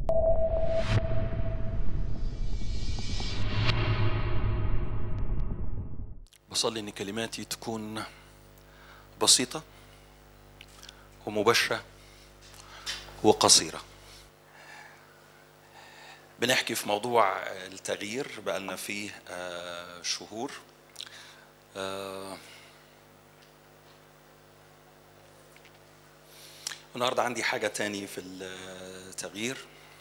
بصلي ان كلماتي تكون بسيطه ومباشره وقصيره بنحكي في موضوع التغيير بقالنا فيه آه، شهور آه، النهارده عندي حاجه تاني في التغيير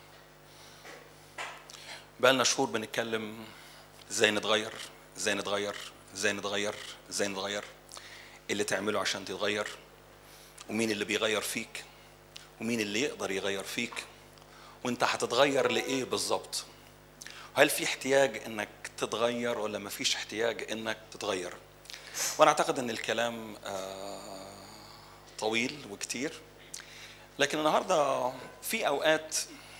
بقالنا شهور بنتكلم ازاي نتغير ازاي نتغير ازاي نتغير ازاي نتغير إيه اللي تعمله عشان تتغير ومين اللي بيغير فيك ومين اللي يقدر يغير فيك وانت هتتغير لايه بالظبط هل في احتياج انك تتغير ولا ما فيش احتياج انك تتغير وانا اعتقد ان الكلام آه، طويل وكتير لكن النهارده في اوقات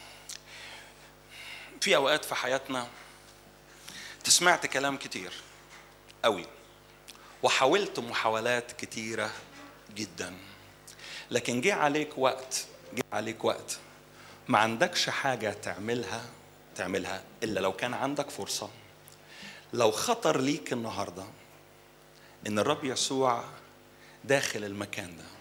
في اوقات في حياتنا تسمعت كلام كتير قوي وحاولت محاولات كتيره جدا لكن جه عليك وقت جه عليك وقت ما عندكش حاجه تعملها تعملها الا لو كان عندك فرصه لو خطر ليك النهارده ان الرب يسوع داخل المكان ده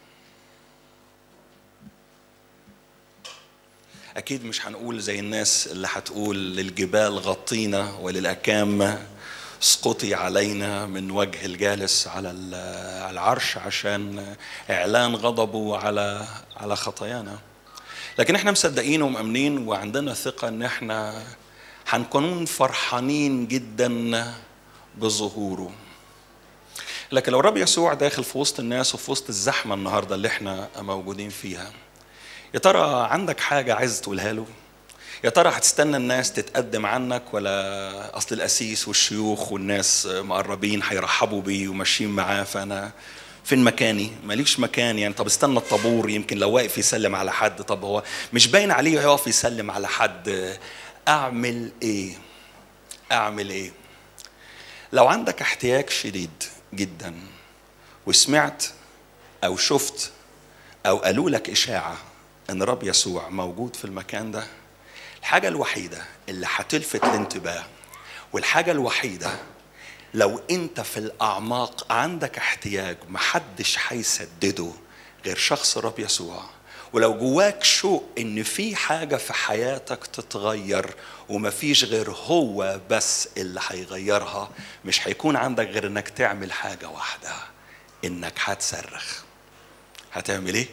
اكيد مش هنقول زي الناس اللي هتقول للجبال غطينا وللاكام اسقطي علينا من وجه الجالس على ال- على العرش عشان اعلان غضبه على على خطايانا لكن احنا مصدقين ومأمنين وعندنا ثقة ان احنا هنكون فرحانين جدا بظهوره لكن لو الرب يسوع داخل في وسط الناس وفي وسط الزحمة النهاردة اللي احنا موجودين فيها يا ترى عندك حاجة عايز تقولها له؟ يا ترى هتستنى الناس تتقدم عنك ولا اصل الاسيس والشيوخ والناس مقربين هيرحبوا بيه وماشيين معاه فانا فين مكاني؟ ماليش مكان يعني طب استنى الطابور يمكن لو واقف يسلم على حد طب هو مش باين عليه يقف يسلم على حد اعمل ايه؟ اعمل ايه؟ لو عندك احتياج شديد جدا وسمعت او شفت او قالوا لك اشاعه ان رب يسوع موجود في المكان ده الحاجه الوحيده اللي هتلفت الانتباه والحاجه الوحيده لو انت في الاعماق عندك احتياج محدش هيسدده غير شخص الرب يسوع ولو جواك شوق ان في حاجه في حياتك تتغير ومفيش غير هو بس اللي هيغيرها مش هيكون عندك غير انك تعمل حاجه واحده انك هتصرخ هتعمل ايه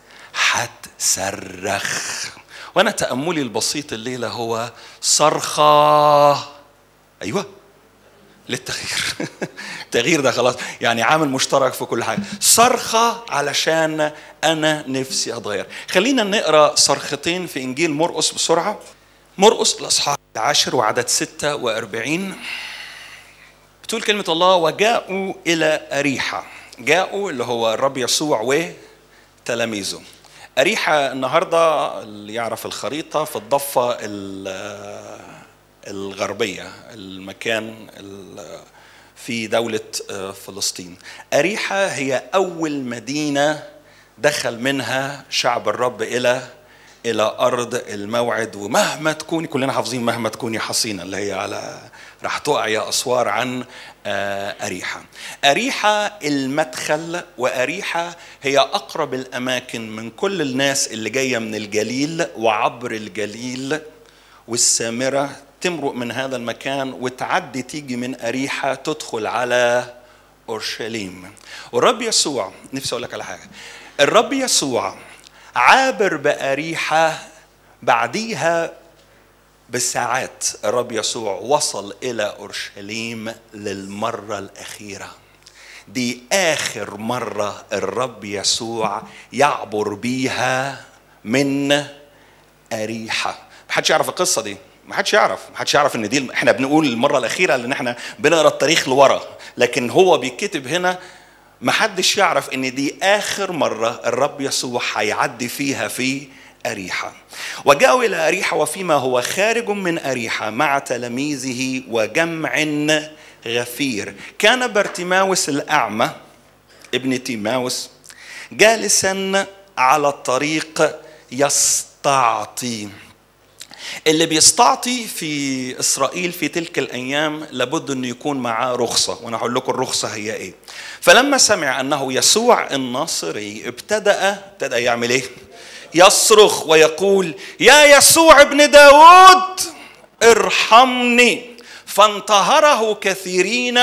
هتصرخ وانا تاملي البسيط الليله هو صرخه ايوه للتغيير التغيير ده خلاص يعني عامل مشترك في كل حاجه صرخه علشان انا نفسي اتغير خلينا نقرا صرختين في انجيل مرقس بسرعه مرقس الاصحاح العاشر وعدد 46 بتقول كلمه الله وجاءوا الى اريحه جاءوا اللي هو الرب يسوع وتلاميذه أريحة النهاردة اللي يعرف الخريطة في الضفة ال- الغربية المكان ال- في دولة فلسطين أريحة هي أول مدينة دخل منها شعب الرب إلى إلى أرض الموعد ومهما تكوني كلنا حافظين مهما تكوني حصينة اللي هي على راح تقع يا أسوار عن آه، أريحة أريحة المدخل وأريحة هي أقرب الأماكن من كل الناس اللي جاية من الجليل وعبر الجليل والسامرة تمرق من هذا المكان وتعدي تيجي من أريحة تدخل على أورشليم والرب يسوع نفسي أقول لك على حاجة الرب يسوع عابر بأريحة بعديها بساعات الرب يسوع وصل إلى أورشليم للمرة الأخيرة دي آخر مرة الرب يسوع يعبر بيها من أريحة محدش يعرف القصة دي محدش يعرف محدش يعرف ان دي احنا بنقول المرة الأخيرة لأن احنا بنقرا التاريخ لورا لكن هو بيتكتب هنا محدش يعرف ان دي آخر مرة الرب يسوع هيعدي فيها في أريحة وجاءوا إلى أريحة وفيما هو خارج من أريحة مع تلاميذه وجمع غفير كان بارتيماوس الأعمى ابن تيماوس جالسا على الطريق يستعطي اللي بيستعطي في اسرائيل في تلك الايام لابد انه يكون معاه رخصه وانا هقول لكم الرخصه هي ايه فلما سمع انه يسوع الناصري ابتدا ابتدا يعمل ايه يصرخ ويقول يا يسوع ابن داود ارحمني فانتهره كثيرين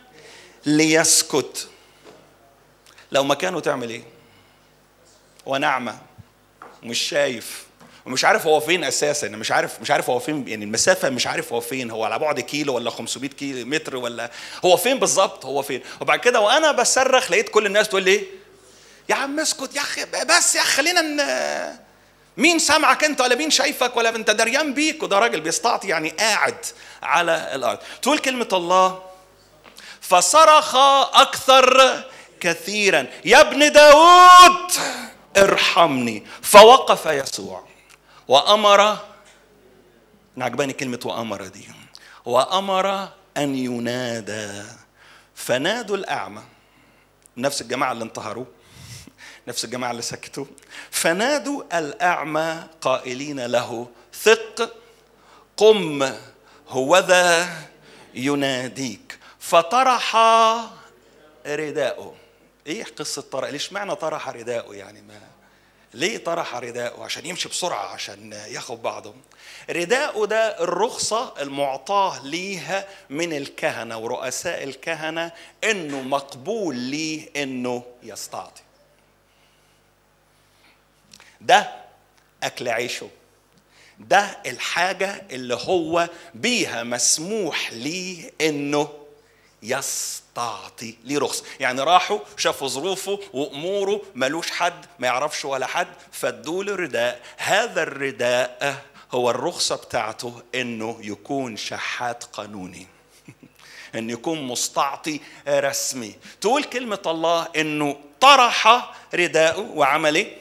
ليسكت لو مكانه تعمل ايه ونعمه مش شايف ومش عارف هو فين اساسا مش عارف مش عارف هو فين يعني المسافه مش عارف هو فين هو على بعد كيلو ولا 500 كيلو متر ولا هو فين بالظبط هو فين وبعد كده وانا بصرخ لقيت كل الناس تقول لي يا عم اسكت يا اخي بس يا اخي خلينا ن... مين سامعك انت ولا مين شايفك ولا انت دريان بيك وده راجل بيستعطي يعني قاعد على الارض تقول كلمه الله فصرخ اكثر كثيرا يا ابن داود ارحمني فوقف يسوع وامر عجباني كلمه وامر دي وامر ان ينادى فنادوا الاعمى نفس الجماعه اللي انتهروه نفس الجماعه اللي سكتوا فنادوا الاعمى قائلين له ثق قم هوذا يناديك فطرح رداءه ايه قصه طرح ليش معنى طرح رداءه يعني ما ليه طرح رداءه عشان يمشي بسرعه عشان ياخد بعضه رداءه ده الرخصه المعطاه ليها من الكهنه ورؤساء الكهنه انه مقبول ليه انه يستعطي ده اكل عيشه ده الحاجه اللي هو بيها مسموح ليه انه يستعطي ليه رخصة يعني راحوا شافوا ظروفه وأموره ملوش حد ما يعرفش ولا حد فادوا له رداء هذا الرداء هو الرخصة بتاعته إنه يكون شحات قانوني إنه يكون مستعطي رسمي تقول كلمة الله إنه طرح رداءه وعمل إيه؟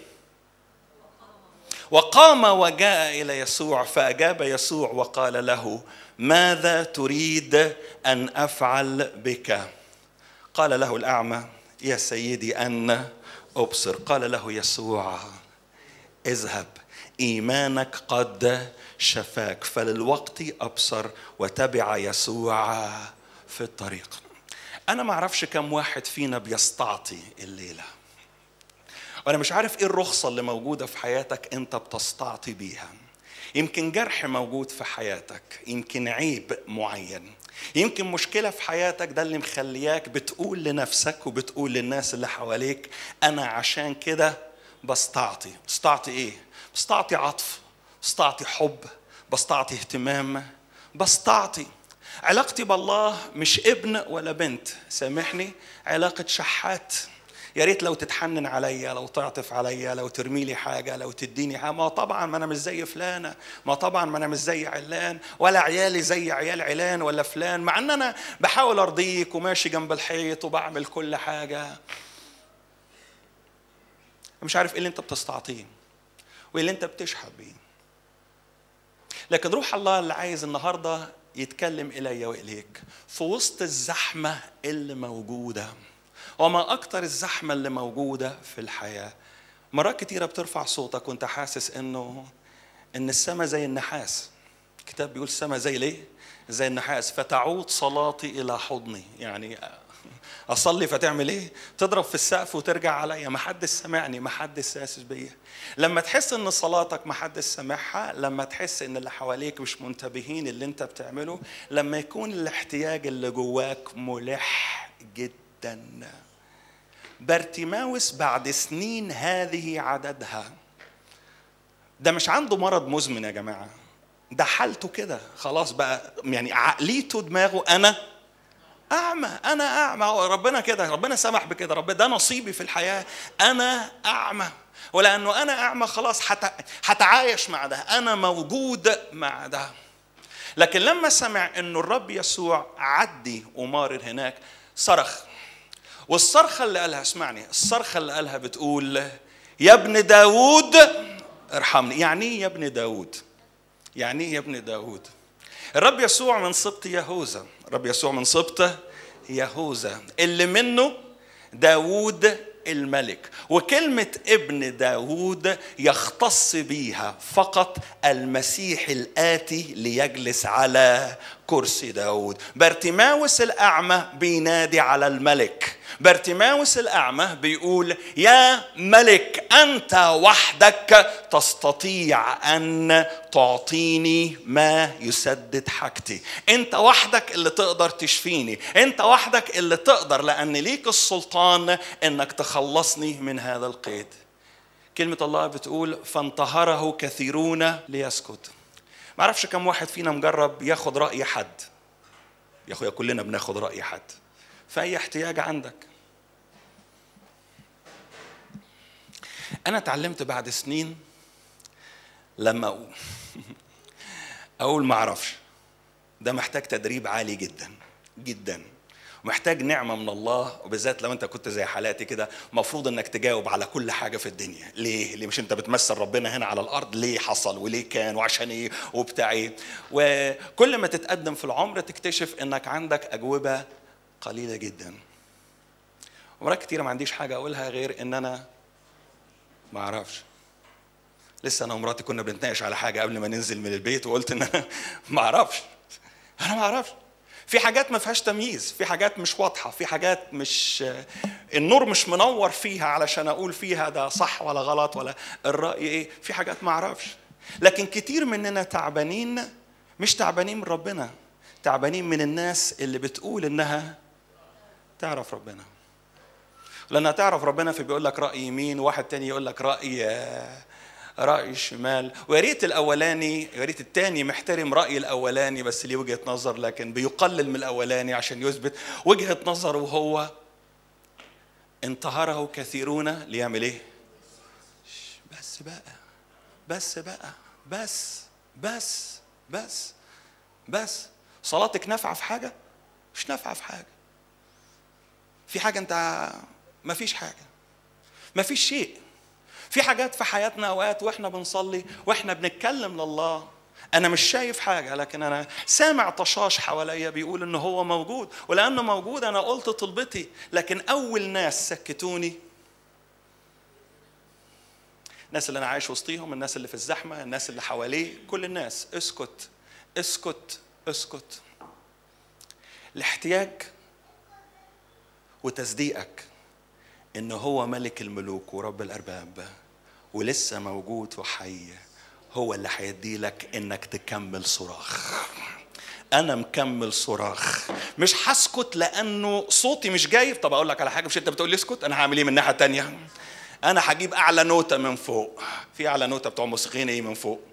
وقام وجاء إلى يسوع فأجاب يسوع وقال له ماذا تريد ان افعل بك قال له الاعمى يا سيدي ان ابصر قال له يسوع اذهب ايمانك قد شفاك فللوقت ابصر وتبع يسوع في الطريق انا ما اعرفش كم واحد فينا بيستعطي الليله وانا مش عارف ايه الرخصه اللي موجوده في حياتك انت بتستعطي بيها يمكن جرح موجود في حياتك يمكن عيب معين يمكن مشكله في حياتك ده اللي مخلياك بتقول لنفسك وبتقول للناس اللي حواليك انا عشان كده بستعطي بستعطي ايه بستعطي عطف بستعطي حب بستعطي اهتمام بستعطي علاقتي بالله مش ابن ولا بنت سامحني علاقه شحات يا ريت لو تتحنن عليا لو تعطف عليا لو ترمي لي حاجه لو تديني حاجه ما طبعا ما انا مش زي فلانه ما طبعا ما انا مش زي علان ولا عيالي زي عيال علان ولا فلان مع ان انا بحاول ارضيك وماشي جنب الحيط وبعمل كل حاجه مش عارف ايه اللي انت بتستعطيه وايه اللي انت بتشحت بيه لكن روح الله اللي عايز النهارده يتكلم الي واليك في وسط الزحمه اللي موجوده وما أكتر الزحمة اللي موجودة في الحياة مرات كتيرة بترفع صوتك وانت حاسس انه ان السماء زي النحاس الكتاب بيقول السماء زي ليه زي النحاس فتعود صلاتي الى حضني يعني اصلي فتعمل ايه تضرب في السقف وترجع عليا ما حدش سمعني ما حدش حاسس بيا لما تحس ان صلاتك ما حدش سامعها لما تحس ان اللي حواليك مش منتبهين اللي انت بتعمله لما يكون الاحتياج اللي جواك ملح جدا بارتيماوس بعد سنين هذه عددها ده مش عنده مرض مزمن يا جماعه ده حالته كده خلاص بقى يعني عقليته دماغه انا اعمى انا اعمى ربنا كده ربنا سمح بكده ربنا ده نصيبي في الحياه انا اعمى ولانه انا اعمى خلاص هتعايش مع ده انا موجود مع ده لكن لما سمع انه الرب يسوع عدي ومارر هناك صرخ والصرخة اللي قالها اسمعني الصرخة اللي قالها بتقول يا ابن داود ارحمني يعني ايه يا ابن داود يعني ايه يا ابن داود الرب يسوع من سبط يهوذا الرب يسوع من سبط يهوذا اللي منه داود الملك وكلمة ابن داود يختص بيها فقط المسيح الآتي ليجلس على كرسي داود بارتماوس الأعمى بينادي على الملك بارتماوس الأعمى بيقول يا ملك أنت وحدك تستطيع أن تعطيني ما يسدد حاجتي أنت وحدك اللي تقدر تشفيني أنت وحدك اللي تقدر لأن ليك السلطان أنك تخلصني من هذا القيد كلمة الله بتقول فانتهره كثيرون ليسكت ما اعرفش كم واحد فينا مجرب ياخد رأي حد يا اخويا كلنا بناخد رأي حد في أي احتياج عندك أنا اتعلمت بعد سنين لما أقول أقول ما أعرفش ده محتاج تدريب عالي جدا جدا محتاج نعمة من الله وبالذات لو أنت كنت زي حالاتي كده مفروض إنك تجاوب على كل حاجة في الدنيا ليه؟ ليه مش أنت بتمثل ربنا هنا على الأرض ليه حصل وليه كان وعشان إيه وبتاع إيه وكل ما تتقدم في العمر تكتشف إنك عندك أجوبة قليلة جدا ومرات كتيرة ما عنديش حاجة أقولها غير إن أنا ما أعرفش لسه أنا ومراتي كنا بنتناقش على حاجة قبل ما ننزل من البيت وقلت إن أنا ما أعرفش أنا ما أعرفش في حاجات ما فيهاش تمييز في حاجات مش واضحة في حاجات مش النور مش منور فيها علشان أقول فيها ده صح ولا غلط ولا الرأي إيه في حاجات ما أعرفش لكن كتير مننا تعبانين مش تعبانين من ربنا تعبانين من الناس اللي بتقول إنها تعرف ربنا لانها تعرف ربنا فبيقول لك راي يمين وواحد تاني يقول لك راي راي شمال ويا ريت الاولاني يا ريت التاني محترم راي الاولاني بس ليه وجهه نظر لكن بيقلل من الاولاني عشان يثبت وجهه نظره وهو انتهره كثيرون ليعمل ايه بس بقى بس بقى بس بس بس بس صلاتك نافعه في حاجه مش نافعه في حاجه في حاجه انت ما فيش حاجة ما فيش شيء في حاجات في حياتنا أوقات وإحنا بنصلي وإحنا بنتكلم لله أنا مش شايف حاجة لكن أنا سامع طشاش حواليا بيقول إن هو موجود ولأنه موجود أنا قلت طلبتي لكن أول ناس سكتوني الناس اللي أنا عايش وسطيهم الناس اللي في الزحمة الناس اللي حواليه كل الناس اسكت اسكت اسكت الاحتياج وتصديقك ان هو ملك الملوك ورب الارباب ولسه موجود وحي هو اللي هيدي لك انك تكمل صراخ انا مكمل صراخ مش هسكت لانه صوتي مش جايب طب اقول لك على حاجه مش انت بتقول لي اسكت انا هعمل ايه من الناحيه الثانيه انا هجيب اعلى نوته من فوق في اعلى نوته بتوع موسيقيين ايه من فوق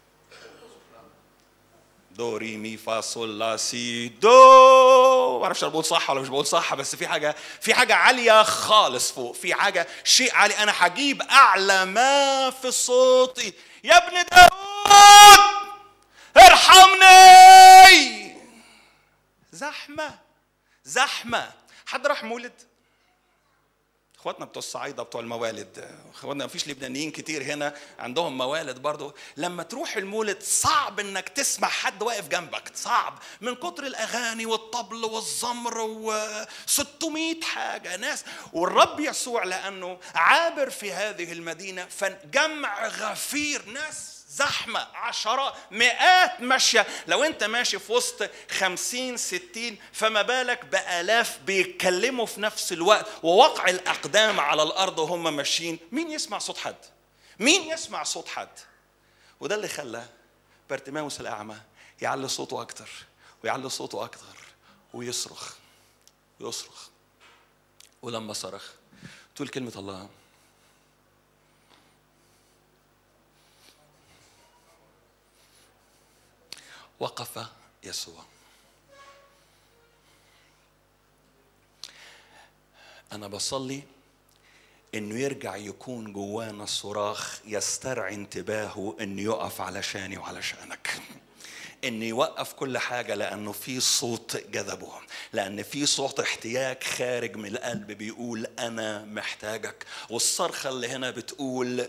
دو ري مي فا صول لا سي دو ما اعرفش بقول صح ولا مش بقول صح بس في حاجه في حاجه عاليه خالص فوق في حاجه شيء عالي انا هجيب اعلى ما في صوتي يا ابن داود ارحمني زحمه زحمه حد راح مولد اخواتنا بتوع الصعايده بتوع الموالد اخواتنا مفيش لبنانيين كتير هنا عندهم موالد برضو لما تروح المولد صعب انك تسمع حد واقف جنبك صعب من كتر الاغاني والطبل والزمر و600 حاجه ناس والرب يسوع لانه عابر في هذه المدينه فجمع غفير ناس زحمة عشرات مئات ماشية لو انت ماشي في وسط خمسين ستين فما بالك بآلاف بيتكلموا في نفس الوقت ووقع الأقدام على الأرض وهم ماشيين مين يسمع صوت حد مين يسمع صوت حد وده اللي خلى بارتماوس الأعمى يعلي صوته أكتر ويعلي صوته أكتر ويصرخ ويصرخ ولما صرخ تقول كلمة الله وقف يسوع انا بصلي انه يرجع يكون جوانا صراخ يسترعي انتباهه انه يقف علشاني وعلشانك ان يوقف كل حاجه لانه في صوت جذبه لان في صوت احتياج خارج من القلب بيقول انا محتاجك والصرخه اللي هنا بتقول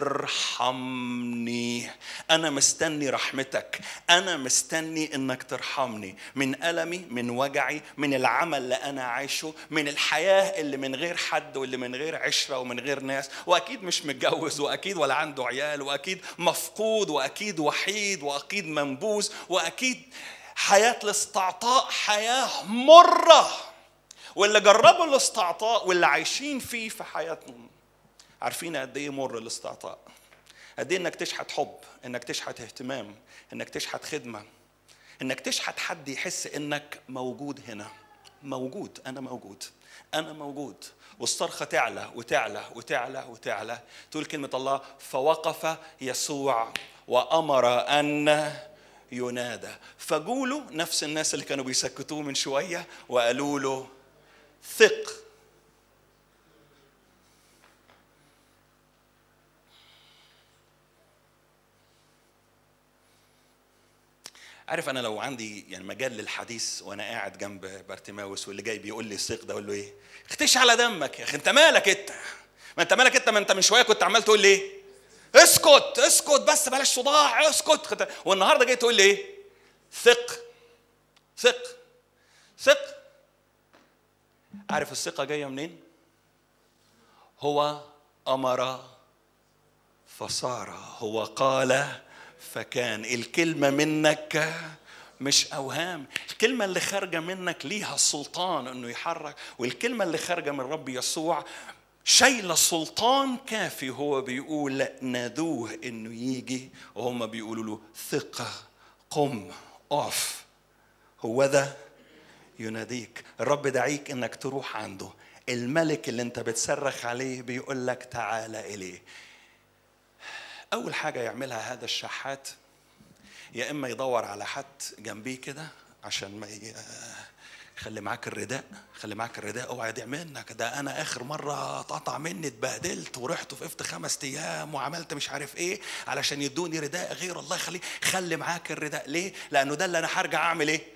ارحمني انا مستني رحمتك انا مستني انك ترحمني من المي من وجعي من العمل اللي انا عايشه من الحياه اللي من غير حد واللي من غير عشره ومن غير ناس واكيد مش متجوز واكيد ولا عنده عيال واكيد مفقود واكيد وحيد واكيد منبوذ واكيد حياه الاستعطاء حياه مره واللي جربوا الاستعطاء واللي عايشين فيه في حياتهم عارفين قد ايه مر الاستعطاء قد ايه انك تشحت حب انك تشحت اهتمام انك تشحت خدمه انك تشحت حد يحس انك موجود هنا موجود انا موجود انا موجود والصرخه تعلى وتعلى وتعلى وتعلى تقول كلمه الله فوقف يسوع وامر ان ينادى فقولوا نفس الناس اللي كانوا بيسكتوه من شويه وقالوا له ثق عارف انا لو عندي يعني مجال للحديث وانا قاعد جنب بارتيماوس واللي جاي بيقول لي الثق ده اقول له ايه؟ اختش على دمك يا اخي انت مالك انت؟ ما انت مالك انت ما انت من شويه كنت عمال تقول لي ايه؟ اسكت اسكت بس بلاش صداع اسكت والنهارده جاي تقول لي ايه؟ ثق ثق ثق عارف الثقه جايه منين؟ هو امر فصار هو قال فكان الكلمة منك مش أوهام الكلمة اللي خارجة منك ليها سلطان أنه يحرك والكلمة اللي خارجة من رب يسوع شايلة سلطان كافي هو بيقول نادوه انه يجي وهم بيقولوا له ثقة قم اقف هو ده يناديك الرب دعيك انك تروح عنده الملك اللي انت بتصرخ عليه بيقول لك تعالى اليه أول حاجة يعملها هذا الشحات يا إما يدور على حد جنبيه كده عشان ما ي... خلي معاك الرداء خلي معاك الرداء اوعى يضيع منك ده انا اخر مره اتقطع مني اتبهدلت ورحت وقفت خمس ايام وعملت مش عارف ايه علشان يدوني رداء غير الله يخليه خلي معاك الرداء ليه لانه ده اللي انا هرجع اعمل ايه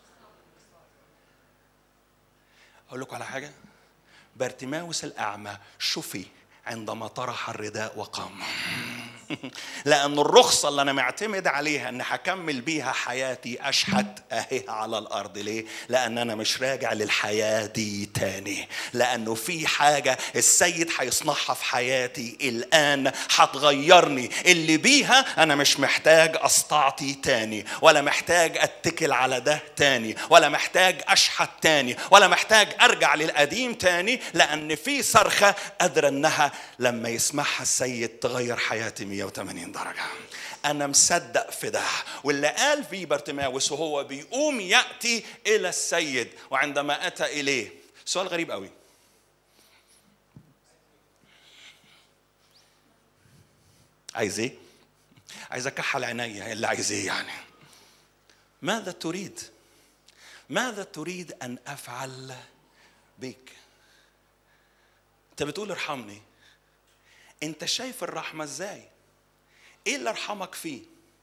اقول لكم على حاجه بارتيماوس الاعمى شفي عندما طرح الرداء وقام لأن الرخصة اللي أنا معتمد عليها أن هكمل بيها حياتي أشحت أهي على الأرض ليه؟ لأن أنا مش راجع للحياة دي تاني لأنه في حاجة السيد هيصنعها في حياتي الآن هتغيرني اللي بيها أنا مش محتاج أستعطي تاني ولا محتاج أتكل على ده تاني ولا محتاج أشحت تاني ولا محتاج أرجع للقديم تاني لأن في صرخة قادرة أنها لما يسمعها السيد تغير حياتي 180 درجة أنا مصدق في ده واللي قال فيه بارتماوس وهو بيقوم يأتي إلى السيد وعندما أتى إليه سؤال غريب قوي عايز ايه؟ عايز اكحل عينيا اللي عايز ايه يعني؟ ماذا تريد؟ ماذا تريد ان افعل بك؟ انت بتقول ارحمني انت شايف الرحمه ازاي؟ ايه اللي ارحمك فيه؟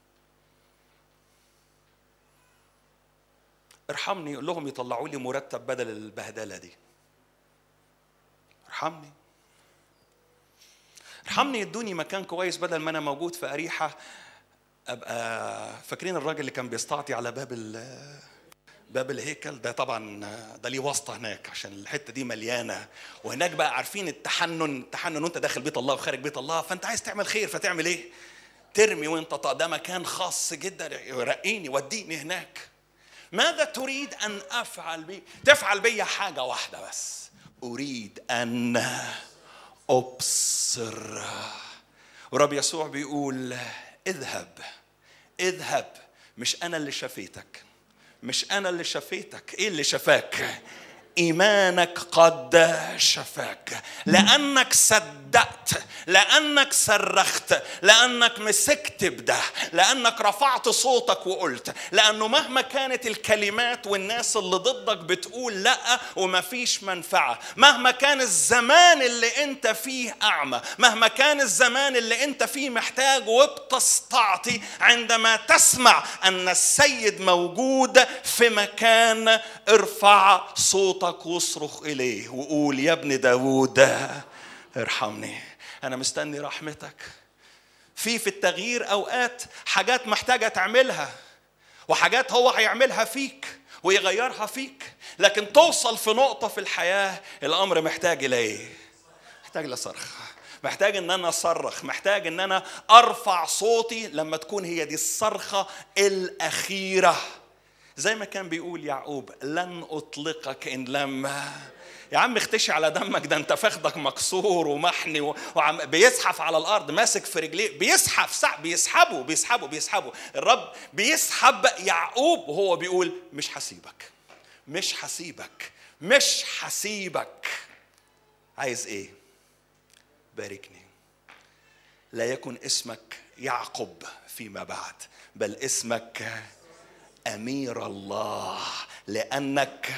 ارحمني يقول لهم يطلعوا لي مرتب بدل البهدله دي ارحمني ارحمني يدوني مكان كويس بدل ما انا موجود في اريحه ابقى فاكرين الراجل اللي كان بيستعطي على باب باب الهيكل ده طبعا ده ليه واسطه هناك عشان الحته دي مليانه وهناك بقى عارفين التحنن التحنن وانت داخل بيت الله وخارج بيت الله فانت عايز تعمل خير فتعمل ايه؟ ترمي وانت ده مكان خاص جدا يرقيني وديني هناك ماذا تريد ان افعل بي؟ تفعل بي حاجه واحده بس اريد ان ابصر ورب يسوع بيقول اذهب اذهب مش انا اللي شفيتك مش انا اللي شفيتك ايه اللي شفاك ايمانك قد شفاك لانك صدقت لانك صرخت لانك مسكت بده لانك رفعت صوتك وقلت لانه مهما كانت الكلمات والناس اللي ضدك بتقول لا وما فيش منفعه مهما كان الزمان اللي انت فيه اعمى مهما كان الزمان اللي انت فيه محتاج وبتستعطي عندما تسمع ان السيد موجود في مكان ارفع صوتك واصرخ اليه وقول يا ابن داوود ارحمني انا مستني رحمتك في في التغيير اوقات حاجات محتاجه تعملها وحاجات هو هيعملها فيك ويغيرها فيك لكن توصل في نقطه في الحياه الامر محتاج الى ايه محتاج لصرخ محتاج ان انا اصرخ محتاج ان انا ارفع صوتي لما تكون هي دي الصرخه الاخيره زي ما كان بيقول يعقوب لن اطلقك ان لم يا عم اختشي على دمك ده انت فخدك مكسور ومحني وعم بيزحف على الارض ماسك في رجليه بيزحف سع بيسحبه بيسحبه بيسحبه الرب بيسحب يعقوب وهو بيقول مش هسيبك مش هسيبك مش هسيبك عايز ايه باركني لا يكن اسمك يعقب فيما بعد بل اسمك امير الله لانك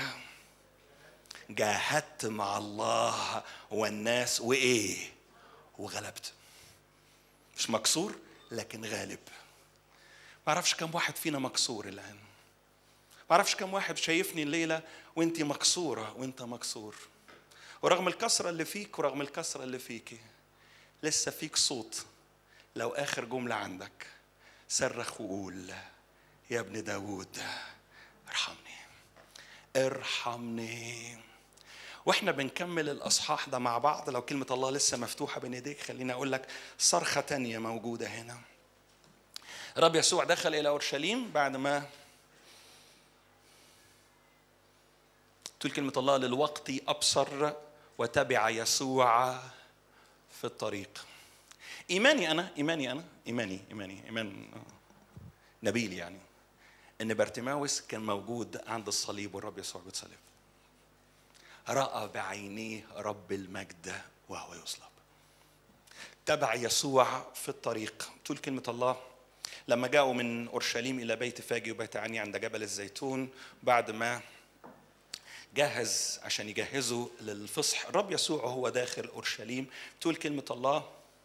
جاهدت مع الله والناس وايه وغلبت مش مكسور لكن غالب ما اعرفش كم واحد فينا مكسور الان ما اعرفش كم واحد شايفني الليله وانت مكسوره وانت مكسور ورغم الكسره اللي فيك ورغم الكسره اللي فيكي لسه فيك صوت لو اخر جمله عندك صرخ وقول يا ابن داوود ارحمني ارحمني واحنا بنكمل الاصحاح ده مع بعض لو كلمه الله لسه مفتوحه بين ايديك خليني اقول لك صرخه تانية موجوده هنا رب يسوع دخل الى اورشليم بعد ما تقول كلمه الله للوقت ابصر وتبع يسوع في الطريق ايماني انا ايماني انا ايماني ايماني ايمان نبيل يعني ان بارتيماوس كان موجود عند الصليب والرب يسوع بيتصلب راى بعينيه رب المجد وهو يصلب تبع يسوع في الطريق تقول كلمه الله لما جاءوا من اورشليم الى بيت فاجي وبيت عني عند جبل الزيتون بعد ما جهز عشان يجهزوا للفصح الرب يسوع وهو داخل اورشليم تقول كلمه الله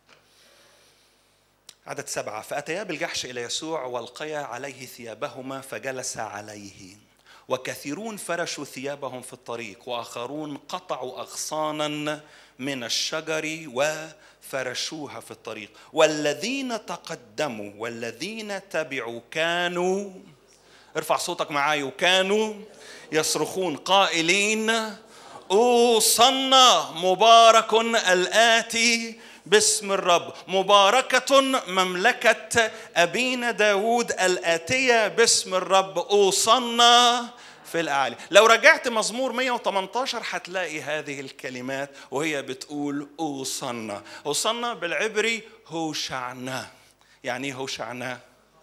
عدد سبعة فأتيا بالجحش إلى يسوع والقيا عليه ثيابهما فجلس عليه وكثيرون فرشوا ثيابهم في الطريق وآخرون قطعوا أغصانا من الشجر وفرشوها في الطريق والذين تقدموا والذين تبعوا كانوا ارفع صوتك معاي وكانوا يصرخون قائلين اوصنا مبارك الآتي باسم الرب مباركة مملكة أبينا داود الآتية باسم الرب أوصلنا في الأعلى لو رجعت مزمور 118 هتلاقي هذه الكلمات وهي بتقول أوصلنا أوصلنا بالعبري هوشعنا يعني ايه هوشعنا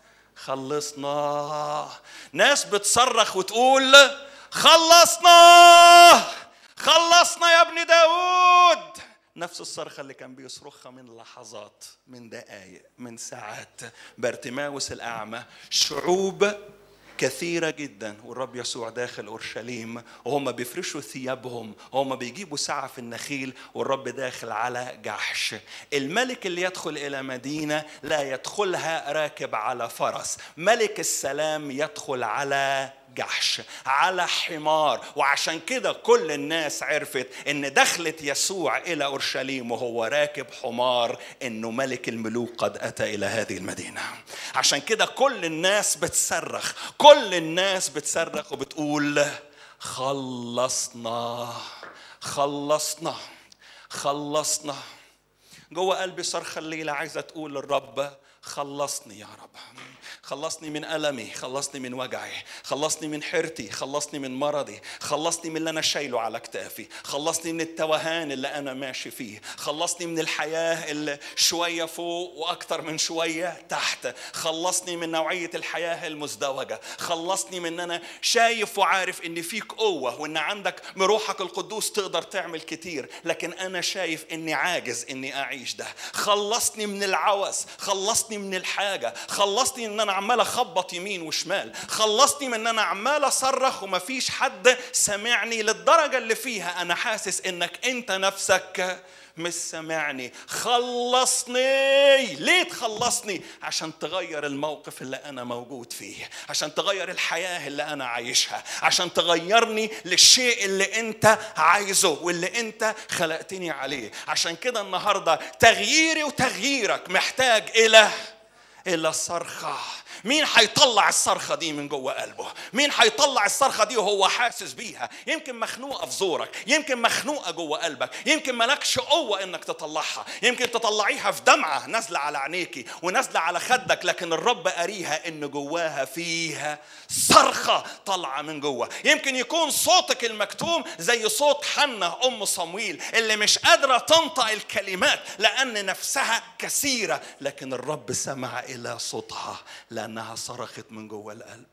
خلصنا ناس بتصرخ وتقول خلصنا خلصنا يا ابن داود نفس الصرخة اللي كان بيصرخها من لحظات من دقايق من ساعات بارتماوس الأعمى شعوب كثيرة جدا والرب يسوع داخل أورشليم وهم بيفرشوا ثيابهم وهم بيجيبوا سعف النخيل والرب داخل على جحش الملك اللي يدخل إلى مدينة لا يدخلها راكب على فرس ملك السلام يدخل على جحش على حمار وعشان كده كل الناس عرفت ان دخلت يسوع الى اورشليم وهو راكب حمار انه ملك الملوك قد اتى الى هذه المدينه عشان كده كل الناس بتصرخ كل الناس بتصرخ وبتقول خلصنا خلصنا خلصنا جوه قلبي صرخه الليله عايزه تقول للرب خلصني يا رب خلصني من ألمي خلصني من وجعي خلصني من حيرتي خلصني من مرضي خلصني من اللي أنا شايله على كتافي خلصني من التوهان اللي أنا ماشي فيه خلصني من الحياة اللي شوية فوق وأكتر من شوية تحت خلصني من نوعية الحياة المزدوجة خلصني من أن أنا شايف وعارف أن فيك قوة وأن عندك بروحك القدوس تقدر تعمل كتير لكن أنا شايف أني عاجز أني أعيش ده خلصني من العوز خلصني من الحاجة خلصني أن أنا عمال أخبط يمين وشمال خلصني من أن أنا عمال أصرخ ومفيش حد سمعني للدرجة اللي فيها أنا حاسس أنك أنت نفسك مش سامعني خلصني ليه تخلصني عشان تغير الموقف اللي انا موجود فيه عشان تغير الحياه اللي انا عايشها عشان تغيرني للشيء اللي انت عايزه واللي انت خلقتني عليه عشان كده النهارده تغييري وتغييرك محتاج الى الى صرخه مين هيطلع الصرخة دي من جوه قلبه مين هيطلع الصرخة دي وهو حاسس بيها يمكن مخنوقة في زورك يمكن مخنوقة جوه قلبك يمكن مالكش قوة انك تطلعها يمكن تطلعيها في دمعة نازلة على عينيكي ونازلة على خدك لكن الرب قاريها ان جواها فيها صرخة طالعة من جوه يمكن يكون صوتك المكتوم زي صوت حنة ام صمويل اللي مش قادرة تنطق الكلمات لان نفسها كثيرة لكن الرب سمع الى صوتها لانها صرخت من جوه القلب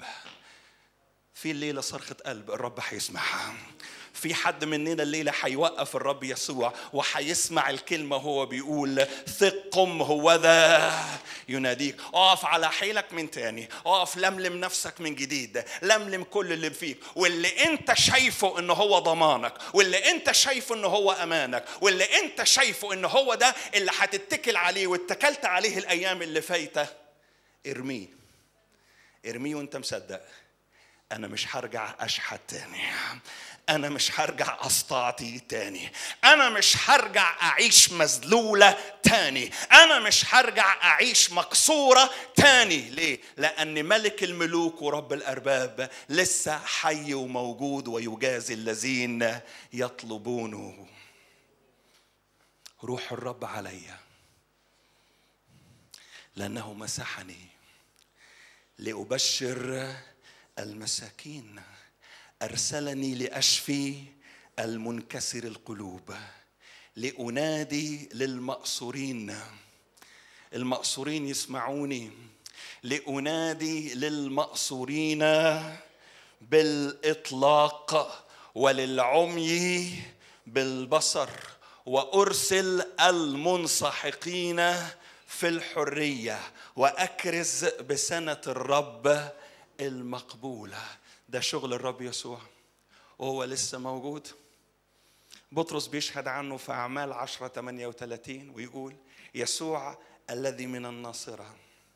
في الليله صرخه قلب الرب هيسمعها في حد مننا الليله هيوقف الرب يسوع وهيسمع الكلمه وهو بيقول ثق قم هو ذا يناديك اقف على حيلك من تاني اقف لملم نفسك من جديد لملم كل اللي فيك واللي انت شايفه ان هو ضمانك واللي انت شايفه ان هو امانك واللي انت شايفه ان هو ده اللي هتتكل عليه واتكلت عليه الايام اللي فايته ارميه ارميه وانت مصدق انا مش هرجع اشحت تاني انا مش هرجع استعطي تاني انا مش هرجع اعيش مذلوله تاني انا مش هرجع اعيش مكسوره تاني ليه لان ملك الملوك ورب الارباب لسه حي وموجود ويجازي الذين يطلبونه روح الرب عليّ لأنه مسحني لأبشر المساكين أرسلني لأشفي المنكسر القلوب لأنادي للمأسورين المأسورين يسمعوني لأنادي للمأسورين بالإطلاق وللعمي بالبصر وأرسل المنسحقين في الحرية وأكرز بسنة الرب المقبولة ده شغل الرب يسوع وهو لسه موجود بطرس بيشهد عنه في أعمال 10 38 ويقول يسوع الذي من الناصرة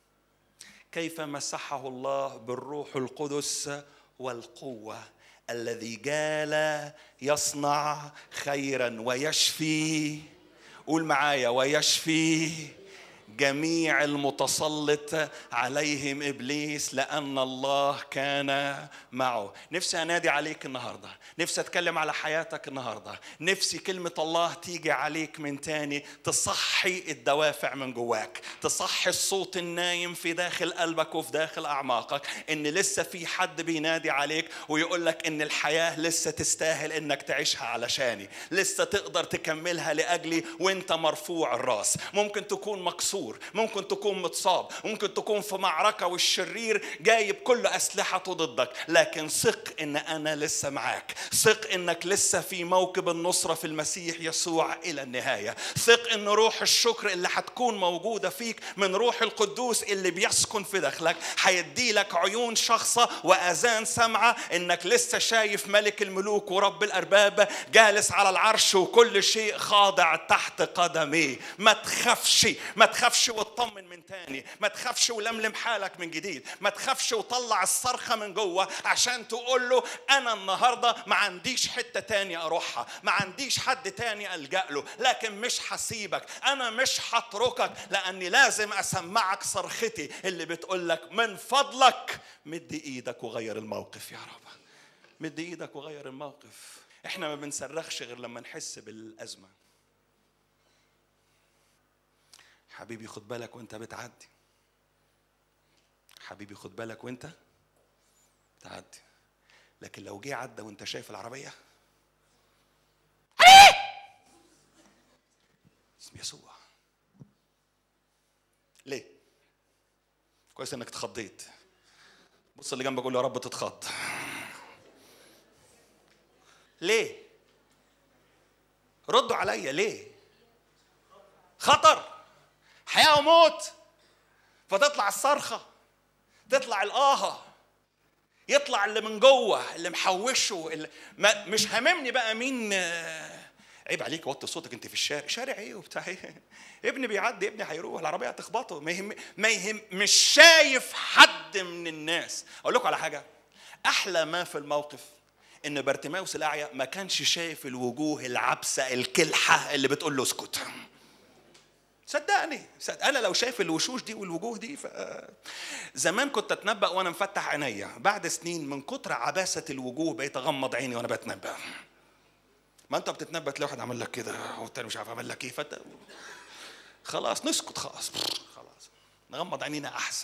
كيف مسحه الله بالروح القدس والقوة الذي جال يصنع خيرا ويشفي قول معايا ويشفي جميع المتسلط عليهم ابليس لان الله كان معه نفسي انادي عليك النهارده نفسي اتكلم على حياتك النهارده نفسي كلمه الله تيجي عليك من تاني تصحي الدوافع من جواك تصحي الصوت النايم في داخل قلبك وفي داخل اعماقك ان لسه في حد بينادي عليك ويقول لك ان الحياه لسه تستاهل انك تعيشها علشاني لسه تقدر تكملها لاجلي وانت مرفوع الراس ممكن تكون مكسور ممكن تكون متصاب ممكن تكون في معركة والشرير جايب كل أسلحته ضدك لكن ثق إن أنا لسه معاك ثق إنك لسه في موكب النصرة في المسيح يسوع إلى النهاية ثق إن روح الشكر اللي هتكون موجودة فيك من روح القدوس اللي بيسكن في داخلك هيدي لك عيون شخصة وآذان سمعة إنك لسه شايف ملك الملوك ورب الأرباب جالس على العرش وكل شيء خاضع تحت قدميه ما تخافش ما تخافش واطمن من تاني ما تخافش ولملم حالك من جديد ما تخافش وطلع الصرخة من جوه عشان تقول له أنا النهاردة ما عنديش حتة تاني أروحها ما عنديش حد تاني ألجأ له لكن مش هسيبك أنا مش هتركك لأني لازم أسمعك صرختي اللي بتقول لك من فضلك مد إيدك وغير الموقف يا رب مد إيدك وغير الموقف احنا ما بنصرخش غير لما نحس بالأزمة حبيبي خد بالك وانت بتعدي حبيبي خد بالك وانت تعدي لكن لو جه عدى وانت شايف العربيه اسم يسوع ليه كويس انك اتخضيت بص اللي جنبك قول له يا رب تتخض ليه ردوا عليا ليه خطر حياه وموت فتطلع الصرخه تطلع الاهه يطلع اللي من جوه اللي محوشه اللي ما مش هاممني بقى مين آه، عيب عليك وطي صوتك انت في الشارع شارع ايه وبتاع ايه ابني بيعدي ابني هيروح العربيه هتخبطه ما يهم ما يهم مش شايف حد من الناس اقول لكم على حاجه احلى ما في الموقف ان بارتيماوس الاعيا ما كانش شايف الوجوه العبسه الكلحه اللي بتقول له اسكت صدقني صدق انا لو شايف الوشوش دي والوجوه دي ف... زمان كنت اتنبأ وانا مفتح عينيا بعد سنين من كتر عباسه الوجوه بقيت اغمض عيني وانا بتنبأ ما انت بتتنبأ تلاقي واحد عمل لك كده والتاني مش عارف عمل لك ايه فانت خلاص نسكت خلاص خلاص نغمض عينينا احسن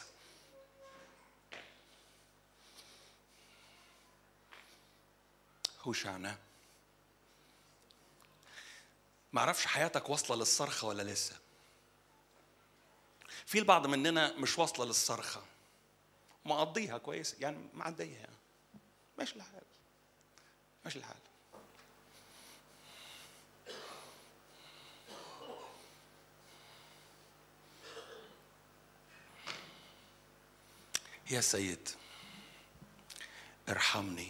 هوشعنا معرفش حياتك واصله للصرخه ولا لسه في البعض مننا مش واصله للصرخه مقضيها كويس يعني معديه يعني ماشي الحال ماشي الحال يا سيد ارحمني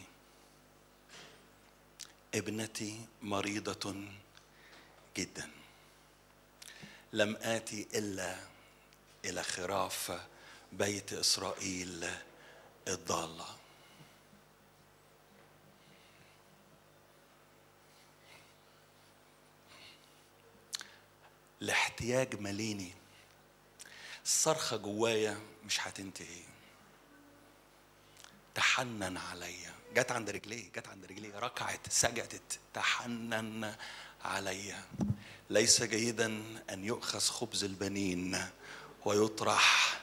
ابنتي مريضة جدا لم آتي إلا إلى خراف بيت إسرائيل الضالة الاحتياج مليني الصرخة جوايا مش هتنتهي تحنن عليا جت عند رجليه جت عند رجليه ركعت سجدت تحنن عليا ليس جيدا ان يؤخذ خبز البنين ويطرح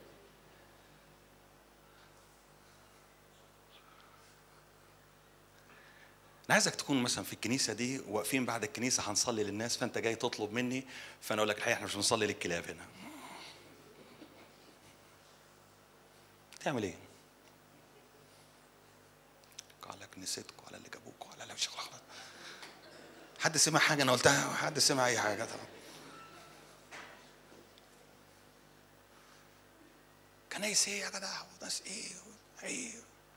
انا عايزك تكون مثلا في الكنيسه دي واقفين بعد الكنيسه هنصلي للناس فانت جاي تطلب مني فانا اقول لك الحقيقه احنا مش بنصلي للكلاب هنا تعمل ايه؟ على كنيستكم على اللي جابوكوا على اللي مش خلاص حد سمع حاجه انا قلتها حد سمع اي حاجه طبعا كنايس ايه يا جدع وناس ايه ايه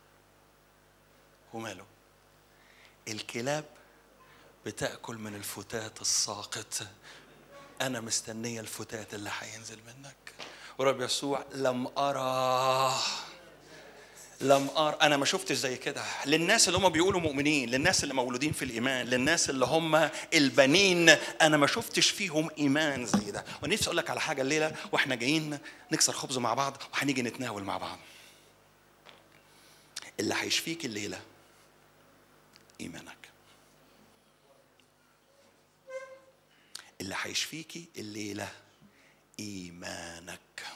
وماله الكلاب بتاكل من الفتات الساقط انا مستنيه الفتات اللي هينزل منك ورب يسوع لم ارى لم أر أنا ما شفتش زي كده للناس اللي هم بيقولوا مؤمنين للناس اللي مولودين في الإيمان للناس اللي هم البنين أنا ما شفتش فيهم إيمان زي ده ونفسي أقول لك على حاجة الليلة وإحنا جايين نكسر خبز مع بعض وهنيجي نتناول مع بعض اللي هيشفيك الليلة إيمانك اللي هيشفيكي الليلة إيمانك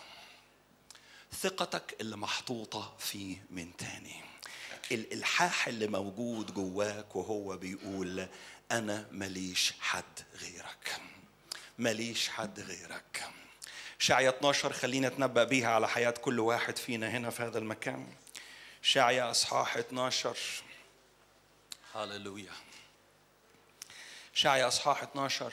ثقتك اللي محطوطة فيه من تاني الإلحاح اللي موجود جواك وهو بيقول أنا ماليش حد غيرك ماليش حد غيرك شعية 12 خلينا نتنبأ بيها على حياة كل واحد فينا هنا في هذا المكان شعية أصحاح 12 هللويا شعية أصحاح 12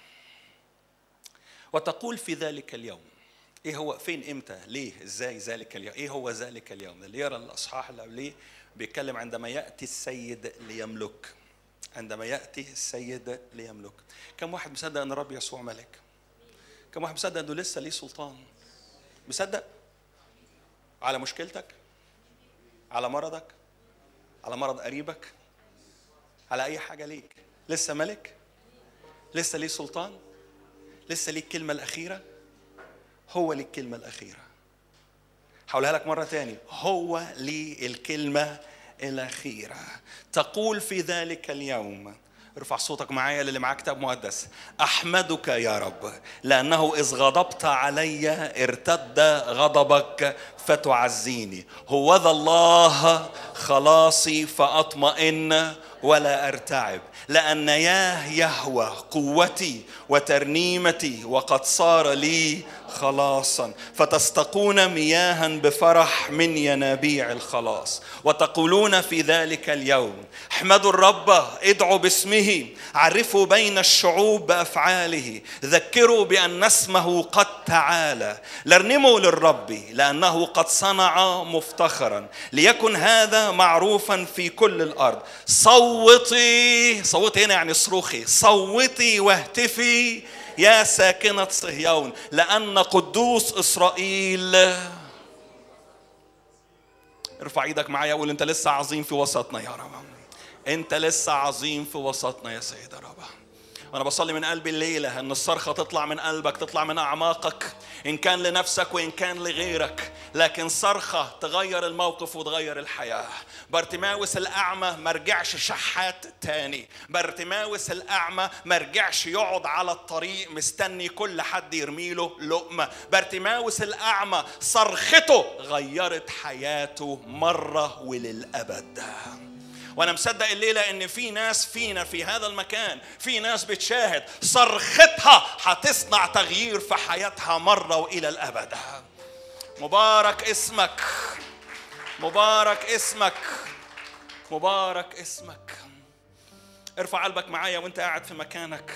وتقول في ذلك اليوم ايه هو فين امتى ليه ازاي ذلك اليوم ايه هو ذلك اليوم اللي يرى الاصحاح اللي قبليه بيتكلم عندما ياتي السيد ليملك عندما ياتي السيد ليملك كم واحد مصدق ان الرب يسوع ملك كم واحد مصدق انه لسه ليه سلطان مصدق على مشكلتك على مرضك على مرض قريبك على اي حاجه ليك لسه ملك لسه ليه سلطان لسه ليه الكلمه الاخيره هو ليه الكلمة الأخيرة هقولها لك مرة تاني هو ليه الكلمة الأخيرة تقول في ذلك اليوم ارفع صوتك معايا للي معاه كتاب مقدس احمدك يا رب لانه اذ غضبت علي ارتد غضبك فتعزيني هوذا الله خلاصي فاطمئن ولا ارتعب لان ياه يهوى قوتي وترنيمتي وقد صار لي خلاصا فتستقون مياها بفرح من ينابيع الخلاص وتقولون في ذلك اليوم احمدوا الرب ادعوا باسمه عرفوا بين الشعوب بافعاله ذكروا بان اسمه قد تعالى لارنموا للرب لانه قد صنع مفتخرا ليكن هذا معروفا في كل الارض صوتي صوتي هنا يعني صروخي صوتي واهتفي يا ساكنة صهيون لأن قدوس إسرائيل ارفع ايدك معايا وقول انت لسه عظيم في وسطنا يا رب انت لسه عظيم في وسطنا يا سيد رب وانا بصلي من قلبي الليله ان الصرخه تطلع من قلبك تطلع من اعماقك ان كان لنفسك وان كان لغيرك لكن صرخه تغير الموقف وتغير الحياه بارتماوس الاعمى ما رجعش شحات تاني بارتماوس الاعمى ما رجعش يقعد على الطريق مستني كل حد يرميله لقمه بارتماوس الاعمى صرخته غيرت حياته مره وللابد وانا مصدق الليله ان في ناس فينا في هذا المكان في ناس بتشاهد صرختها هتصنع تغيير في حياتها مره والى الابد مبارك اسمك مبارك اسمك مبارك اسمك ارفع قلبك معايا وانت قاعد في مكانك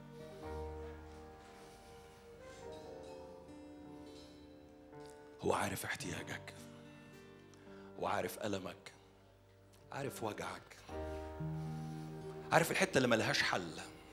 هو عارف احتياجك وعارف ألمك عارف وجعك عارف الحته اللي ملهاش حل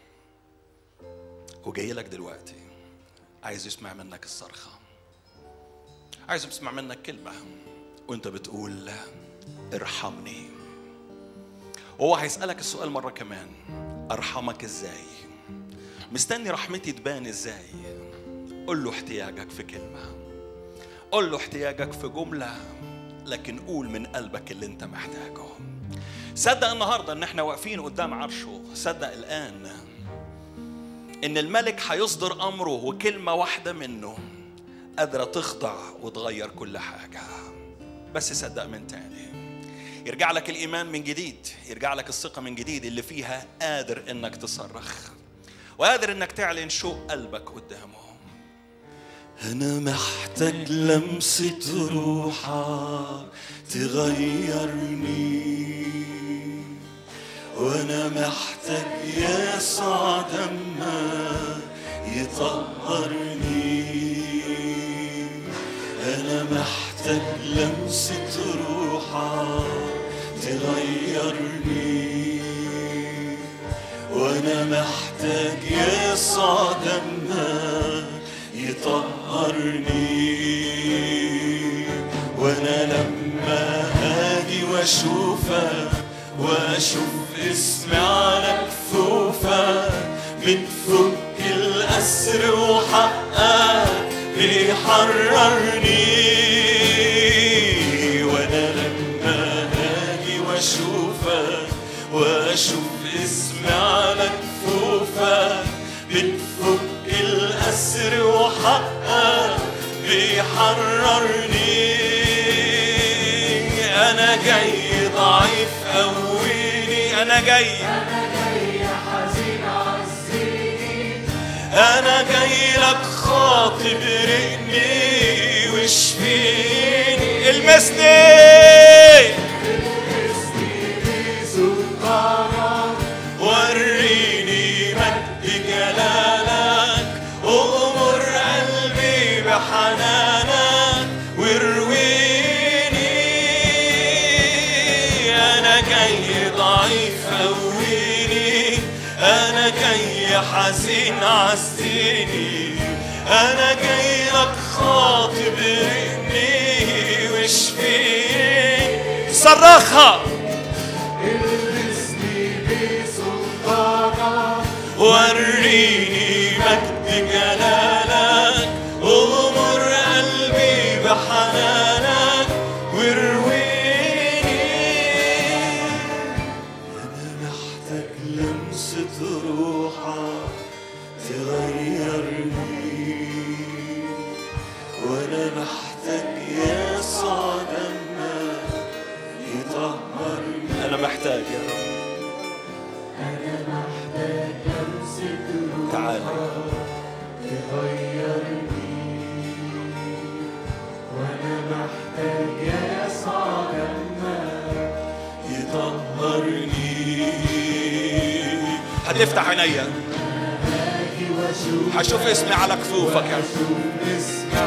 وجاي لك دلوقتي عايز يسمع منك الصرخه عايز يسمع منك كلمه وانت بتقول ارحمني وهو هيسالك السؤال مره كمان ارحمك ازاي مستني رحمتي تبان ازاي قول له احتياجك في كلمه قول له احتياجك في جمله لكن قول من قلبك اللي انت محتاجه صدق النهارده ان احنا واقفين قدام عرشه صدق الان ان الملك هيصدر امره وكلمه واحده منه قادره تخضع وتغير كل حاجه بس صدق من تاني يرجع لك الايمان من جديد يرجع لك الثقه من جديد اللي فيها قادر انك تصرخ وقادر انك تعلن شوق قلبك قدامه أنا محتاج لمسة روحك تغيرني وأنا محتاج يسوع دمك يطهرني أنا محتاج لمسة روحك تغيرني وأنا محتاج يسوع دمك يطهرني وانا لما اجي واشوفك واشوف اسمي على كفوفك بتفك الاسر وحقك بيحررني وانا لما اجي واشوفك واشوف اسمي على كفوفك بتفك الأسر وحقك بيحررني أنا جاي ضعيف قويني أنا جاي أنا جاي لك خاطب رقني واشفيني المسني وريني مجد جلالك اغمر قلبي بحنانك وارويني انا جاي ضعيف قويني انا جاي حزين عزيني انا جاي لك خاطب رقني واشفيني صرخها وريني مجد جلالك اغمر قلبي بحنانك وارويني انا محتاج لمسة محتاج يا رب تعال يطهرني هتفتح عينيا هشوف اسمي على كفوفك يا رب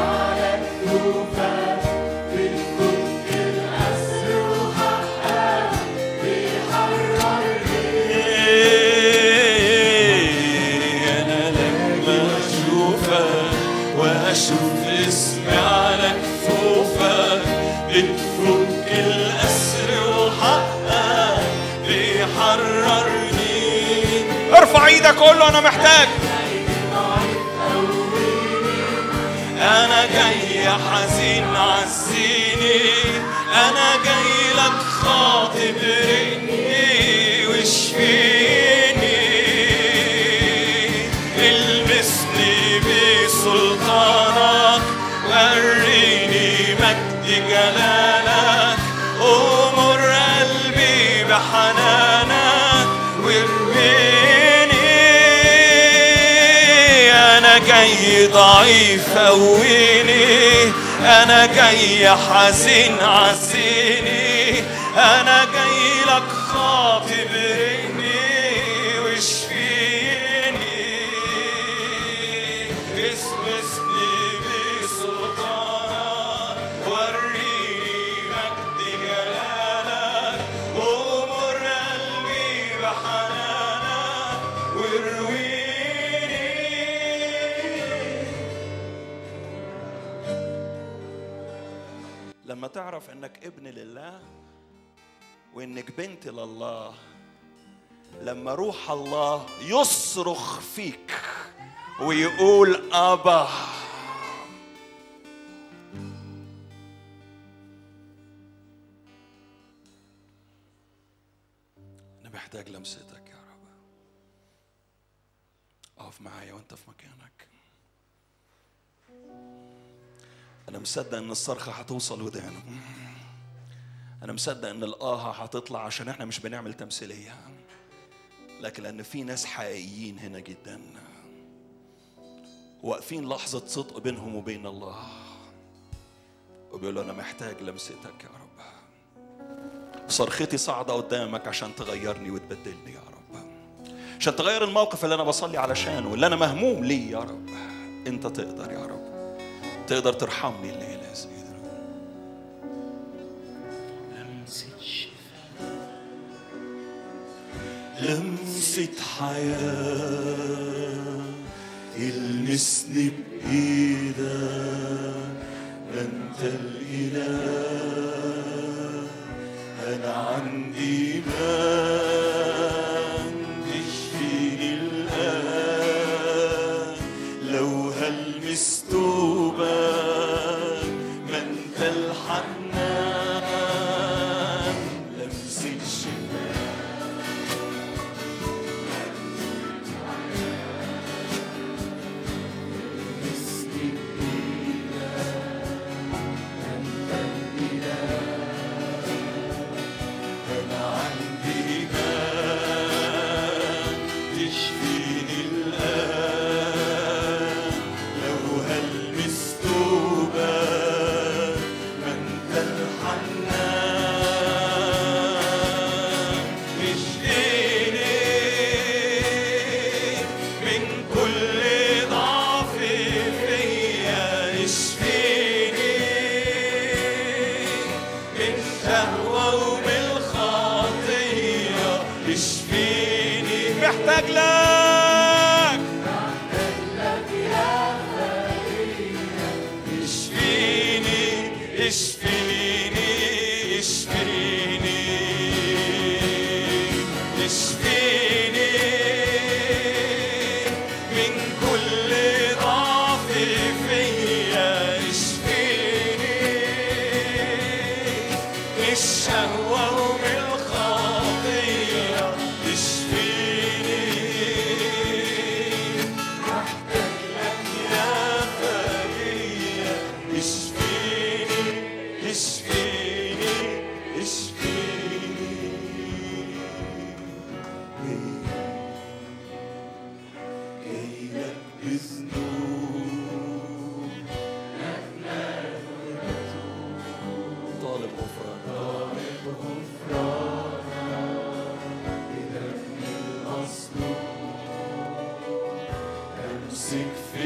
أنا لما أشوفك وأشوف اسمي على كفوفك بتفك الأسر وحقك بيحررني ارفع ايدك قول له أنا محتاج أنا جاي حزين عزيني أنا جاي لك خاطب رقني واشفيني المسني بسلطانك وريني مجد جلالك أمر قلبي بحنانك وارميني أنا جاي ضعيف قويني أنا جاي حزين عزيني أنا جاي لك خاطب رقني واشفيني اسم اسمي بسلطانك وريني مجد جلالك أمر قلبي بحنانك وارويني لما تعرف انك ابن لله وانك بنت لله لما روح الله يصرخ فيك ويقول ابا انا محتاج لمستك يا رب اقف معايا وانت في مكانك انا مصدق ان الصرخه هتوصل ودانه انا مصدق ان الاه هتطلع عشان احنا مش بنعمل تمثيليه لكن لان في ناس حقيقيين هنا جدا واقفين لحظه صدق بينهم وبين الله وبيقولوا انا محتاج لمستك يا رب صرختي صاعده قدامك عشان تغيرني وتبدلني يا رب عشان تغير الموقف اللي انا بصلي علشانه واللي انا مهموم ليه يا رب انت تقدر يا رب تقدر ترحمني الليله يا سيدي لمسة شفاء لمسة حياة المسني بإيدك أنت الإله أنا عندي إيمان تشفيني الآن لو هلمس توبك ما أنت الحنان لمسة شفاء أنا عندي إيمان تشفيني الآن لو هلمس توبك ما أنت الحنان اشفيني من كل ضعف فيا اشفيني من شهوة ومن الخطية اشفيني محتاج لك اشفيني اشفيني اشفيني اشفيني من كل ضعف فيا اشفيني الشهوة ومن الخطية اشفيني محتاج لك يا فريا اشفيني اشفيني اشفيني امسك في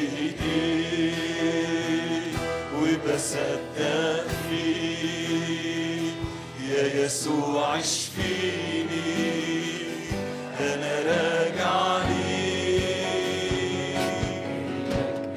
ايديك وبصدق فيك يا يسوع اشفيني انا راجع ليك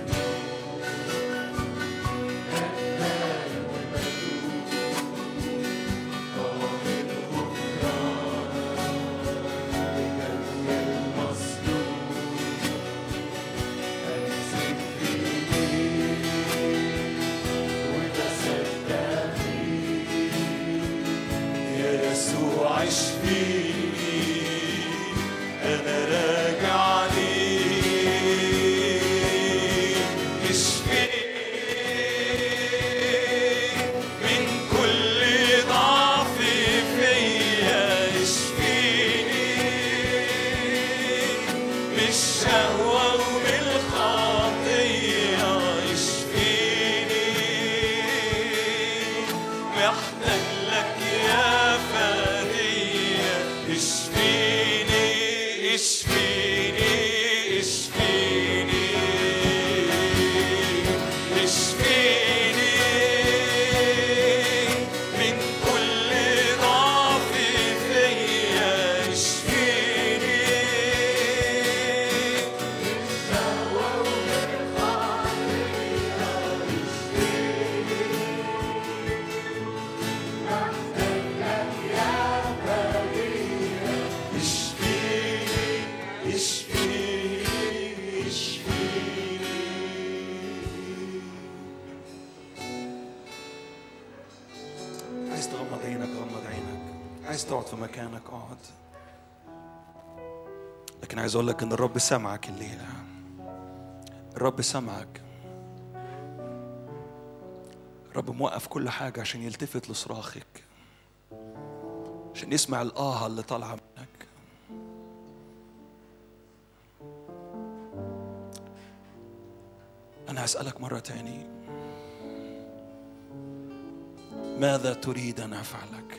يا يسوع اشفيني انا راجع ليك اشفيني من كل ضعف فيا اشفيني من الشهوة ومن الخطية اشفيني محتاج لك يا فدية اشفيني اشفيني اشفيني اشفيني من كل ضعف فيا اشفيني اشفيني اشفيني اشفيني عايز تغمض عينك غمض عينك عايز تقعد في مكانك اقعد لكن عايز اقول لك ان الرب سمعك الليله الرب سمعك الرب موقف كل حاجه عشان يلتفت لصراخك عشان يسمع الآه اللي طالعه منك أنا هسألك مرة تاني ماذا تريد أن أفعل لك؟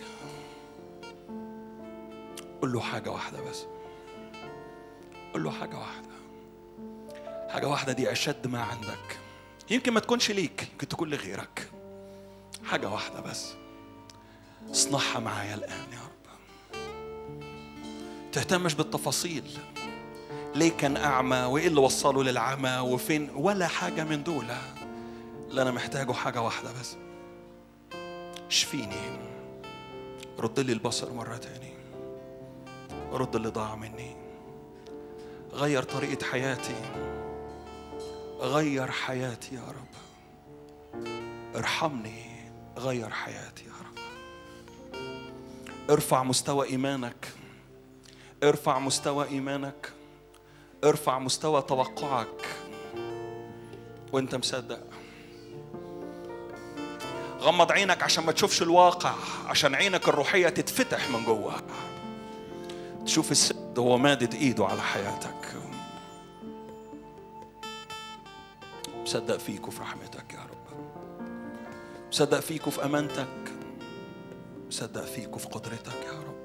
قل له حاجة واحدة بس قل له حاجة واحدة حاجة واحدة دي أشد ما عندك يمكن ما تكونش ليك يمكن تكون لغيرك حاجة واحدة بس اصنعها معايا الآن يا رب تهتمش بالتفاصيل ليه كان أعمى وإيه اللي وصله للعمى وفين ولا حاجة من دول اللي أنا محتاجه حاجة واحدة بس اشفيني رد لي البصر مرة تاني رد اللي ضاع مني غير طريقة حياتي غير حياتي يا رب ارحمني غير حياتي يا رب ارفع مستوى ايمانك ارفع مستوى ايمانك ارفع مستوى توقعك وانت مصدق غمض عينك عشان ما تشوفش الواقع عشان عينك الروحية تتفتح من جوه تشوف السيد وهو مادد ايده على حياتك مصدق فيك وفي رحمتك يا رب مصدق فيك وفي امانتك مصدق فيك وفي قدرتك يا رب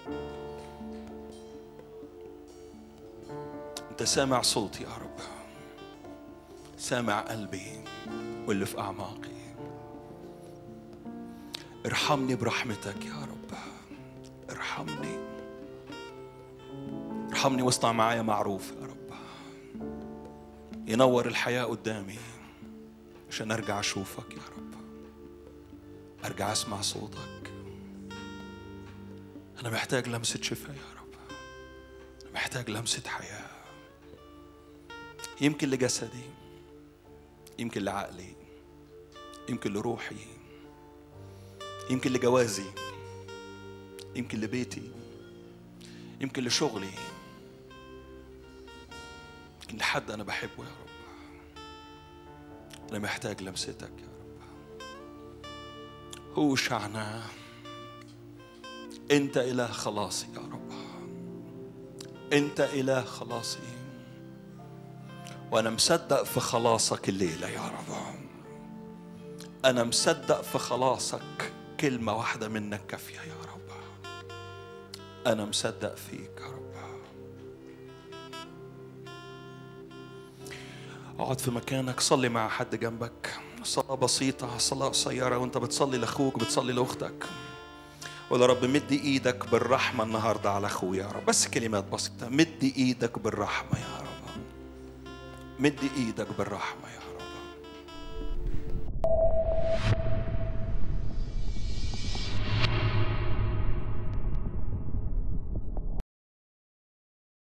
انت سامع صوتي يا رب سامع قلبي واللي في اعماقي ارحمني برحمتك يا رب ارحمني ارحمني واصنع معايا معروف يا رب ينور الحياة قدامي عشان ارجع اشوفك يا رب ارجع اسمع صوتك انا محتاج لمسة شفاء يا رب أنا محتاج لمسة حياة يمكن لجسدي يمكن لعقلي يمكن لروحي يمكن لجوازي يمكن لبيتي يمكن لشغلي يمكن لحد انا بحبه يا رب انا محتاج لمستك يا رب هو شعنا انت اله خلاصي يا رب انت اله خلاصي وانا مصدق في خلاصك الليله يا رب انا مصدق في خلاصك كلمة واحدة منك كافية يا رب أنا مصدق فيك يا رب اقعد في مكانك صلي مع حد جنبك صلاة بسيطة صلاة قصيرة وانت بتصلي لأخوك بتصلي لأختك قول يا رب مد ايدك بالرحمة النهاردة على اخويا يا رب بس كلمات بسيطة مد ايدك بالرحمة يا رب مد ايدك بالرحمة يا رب